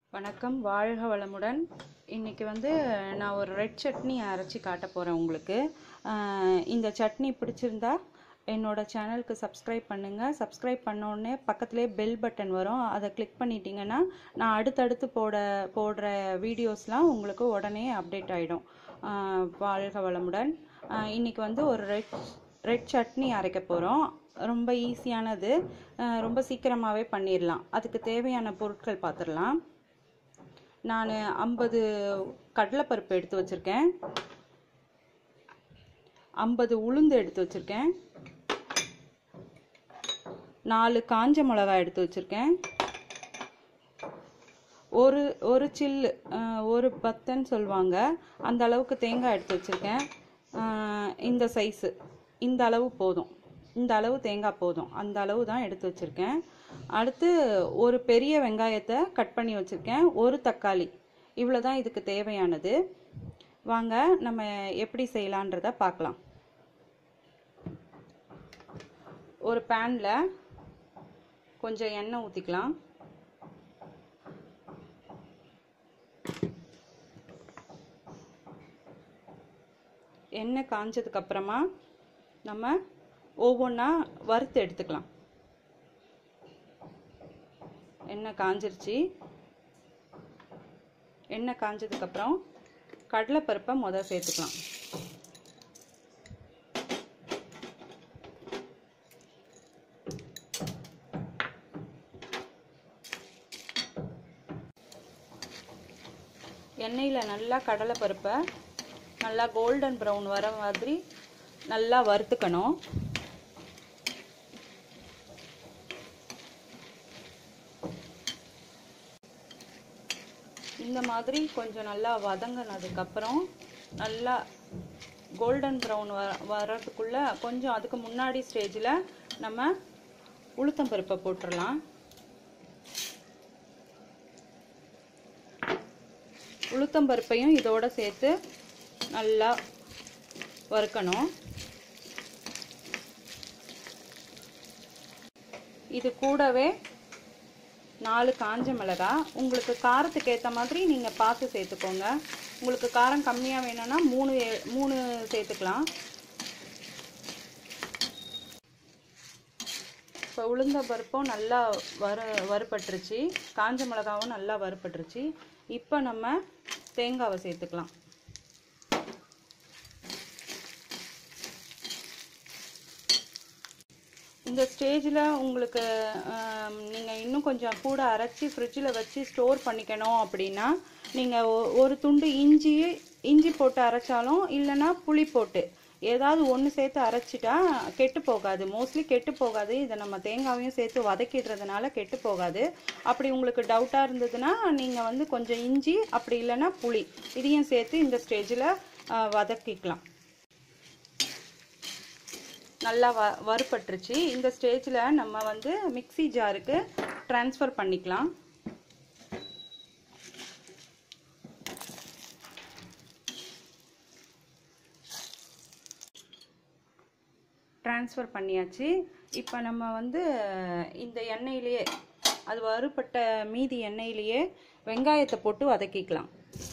வணக்கம் வாழ்க வளமுடன் இன்னைக்கு வந்து நான் ஒரு ரெட் சட்னி அரைச்சி காட்ட போகிறேன் உங்களுக்கு ஆஹ் இந்த சட்னி பிடிச்சிருந்தா என்னோட சேனலுக்கு சப்ஸ்கிரைப் பண்ணுங்கள் சப்ஸ்கிரைப் பண்ண உடனே பக்கத்துலேயே பெல் பட்டன் வரும் அதை கிளிக் பண்ணிட்டீங்கன்னா நான் அடுத்தடுத்து போட போடுற வீடியோஸ்லாம் உங்களுக்கு உடனே அப்டேட் ஆகிடும் வாழ்க வளமுடன் ஆஹ் இன்னைக்கு வந்து ஒரு ரெட் ரெட் சட்னி அரைக்க போகிறோம் ரொம்ப ஈஸியானது ஆஹ் ரொம்ப சீக்கிரமாகவே பண்ணிடலாம் அதுக்கு தேவையான பொருட்கள் பார்த்துடலாம் நான் ஐம்பது கடலைப்பருப்பு எடுத்து வச்சுருக்கேன் ஐம்பது உளுந்து எடுத்து வச்சுருக்கேன் நாலு காஞ்ச மிளகாய் எடுத்து வச்சுருக்கேன் ஒரு ஒரு சில்லு அஹ், ஒரு பத்தன்னு சொல்லுவாங்க அந்த அளவுக்கு தேங்காய் எடுத்து வச்சுருக்கேன் அஹ், இந்த சைஸு இந்த அளவு போதும் இந்த அளவு தேங்காய் போதும் அந்த அளவு தான் எடுத்து வச்சுருக்கேன் அடுத்து ஒரு பெரிய வெங்காயத்தை கட் பண்ணி வச்சுருக்கேன் ஒரு தக்காளி இவ்வளோ தான் இதுக்கு தேவையானது வாங்க நம்ம எப்படி செய்யலான்றத பார்க்கலாம் ஒரு பேனில் கொஞ்சம் எண்ணெய் ஊற்றிக்கலாம் எண்ணெய் காஞ்சதுக்கு அப்புறமா நம்ம ஒவ்வொன்றா வறுத்து எடுத்துக்கலாம் எண்ணெய் காஞ்சிருச்சு எண்ணெய் காஞ்சதுக்கப்புறம் கடலைப்பருப்பை முத சேர்த்துக்கலாம் எண்ணெயில் நல்லா கடலைப்பருப்பை நல்லா கோல்டன் ப்ரௌன் வர மாதிரி நல்லா வறுத்துக்கணும் இந்த மாதிரி கொஞ்சம் நல்லா வதங்கினதுக்கப்புறம் நல்லா கோல்டன் ப்ரௌன் வ வர்றதுக்குள்ளே கொஞ்சம் அதுக்கு முன்னாடி ஸ்டேஜில் நம்ம உளுத்தம்பருப்பை போட்டுடலாம் உளுத்தம்பருப்பையும் இதோட சேர்த்து நல்லா வறுக்கணும் இது கூடவே நாலு காஞ்ச மிளகா உங்களுக்கு காரத்துக்கு ஏற்ற மாதிரி நீங்கள் பார்த்து சேர்த்துக்கோங்க உங்களுக்கு காரம் கம்மியாக வேணும்னா மூணு ஏ- மூணு சேர்த்துக்கலாம் இப்போ உளுந்த பருப்பும் நல்லா வறு வறுபட்டுருச்சு காஞ்ச மிளகாவும் நல்லா வறுபட்டுருச்சு இப்போ நம்ம தேங்காவை சேர்த்துக்கலாம் இந்த ஸ்டேஜில் உங்களுக்கு நீங்கள் இன்னும் கொஞ்சம் கூட அரைச்சி ஃப்ரிட்ஜில் வச்சு ஸ்டோர் பண்ணிக்கணும் அப்படின்னா நீங்கள் ஒரு துண்டு இஞ்சி இஞ்சி போட்டு அரைச்சாலும் இல்லைன்னா புளி போட்டு ஏதாவது ஒன்று சேர்த்து அரைச்சிட்டா கெட்டு போகாது மோஸ்ட்லி கெட்டு போகாது இதை நம்ம தேங்காவையும் சேர்த்து வதக்கிடுறதுனால கெட்டு போகாது அப்படி உங்களுக்கு டவுட்டாக இருந்ததுன்னா நீங்கள் வந்து கொஞ்சம் இஞ்சி அப்படி இல்லைன்னா புளி இதையும் சேர்த்து இந்த ஸ்டேஜில் வதக்கிக்கலாம் நல்லா வ வறுபட்டுருச்சு இந்த ஸ்டேஜில் நம்ம வந்து மிக்ஸி ஜாருக்கு ட்ரான்ஸ்ஃபர் பண்ணிக்கலாம் ட்ரான்ஸ்ஃபர் பண்ணியாச்சு இப்போ நம்ம வந்து இந்த எண்ணெயிலேயே அது வறுபட்ட மீதி எண்ணெயிலேயே வெங்காயத்தை போட்டு வதக்கிக்கலாம்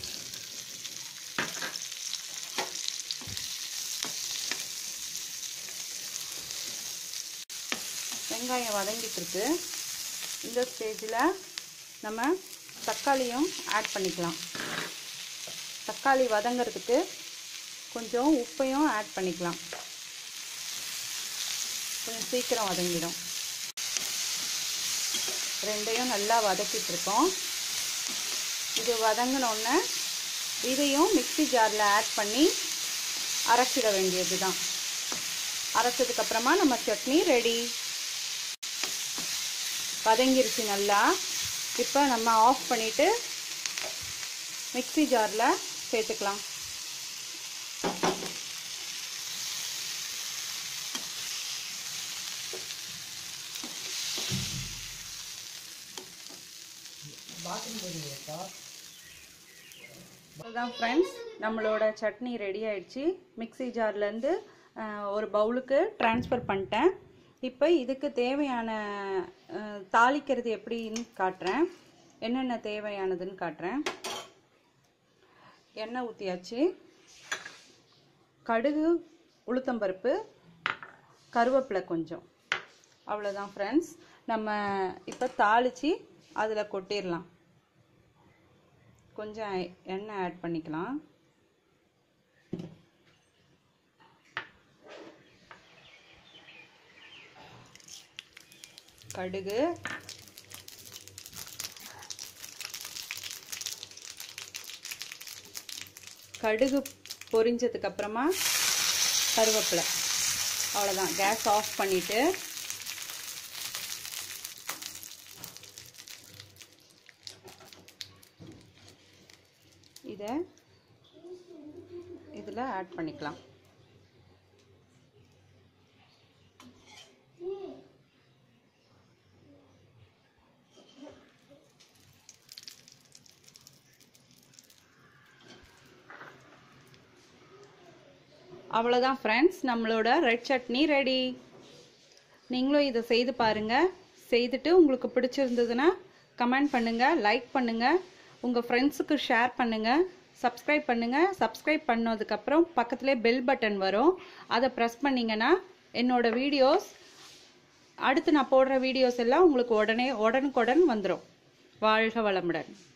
வெங்காயம் வதங்கிட்டு இருக்கு இந்த ஸ்டேஜில் நம்ம தக்காளியும் ஆட் பண்ணிக்கலாம் தக்காளி வதங்கிறதுக்கு கொஞ்சம் உப்பையும் ஆட் பண்ணிக்கலாம் கொஞ்சம் சீக்கிரம் வதங்கிடும் ரெண்டையும் நல்லா வதக்கிட்டு இருக்கோம் இது வதங்கினோடனே இதையும் மிக்ஸி ஜாரில் ஆட் பண்ணி அரைச்சிட வேண்டியது தான் அரைச்சதுக்கப்புறமா நம்ம சட்னி ரெடி வதங்கிருச்சு நல்லா இப்போ நம்ம ஆஃப் பண்ணிவிட்டு மிக்ஸி ஜாரில் சேர்த்துக்கலாம் அதுதான் ஃப்ரெண்ட்ஸ் நம்மளோட சட்னி ரெடி ஆயிடுச்சு மிக்ஸி ஜார்லேருந்து ஒரு பவுலுக்கு ட்ரான்ஸ்ஃபர் பண்ணிட்டேன் இப்போ இதுக்கு தேவையான அஹ், தாளிக்கிறது எப்படின்னு காட்டுறேன் என்னென்ன தேவையானதுன்னு காட்டுறேன் எண்ணெய் ஊற்றியாச்சு கடுகு உளுத்தம்பருப்பு கருவேப்பிலை கொஞ்சம் அவ்வளோதான் ஃப்ரெண்ட்ஸ் நம்ம இப்போ தாளித்து அதில் கொட்டிடலாம் கொஞ்சம் எண்ணெய் ஆட் பண்ணிக்கலாம் கடுகு கடுகு பொரிஞ்சதுக்கு அப்புறமா கருவேப்பிலை அவ்வளோதான் கேஸ் ஆஃப் பண்ணிவிட்டு இதை இதில் ஆட் பண்ணிக்கலாம் அவ்வளோதான் ஃப்ரெண்ட்ஸ் நம்மளோட ரெட் சட்னி ரெடி நீங்களும் இதை செய்து பாருங்கள் செய்துட்டு உங்களுக்கு பிடிச்சிருந்ததுன்னா கமெண்ட் பண்ணுங்கள் லைக் பண்ணுங்கள் உங்கள் ஃப்ரெண்ட்ஸுக்கு ஷேர் பண்ணுங்கள் சப்ஸ்கிரைப் பண்ணுங்கள் சப்ஸ்கிரைப் பண்ணதுக்கப்புறம் பக்கத்துலேயே பெல் பட்டன் வரும் அதை ப்ரெஸ் பண்ணிங்கன்னா என்னோட வீடியோஸ் அடுத்து நான் போடுற வீடியோஸ் எல்லாம் உங்களுக்கு உடனே உடனுக்குடன் வந்துடும் வாழ்க வளமுடன்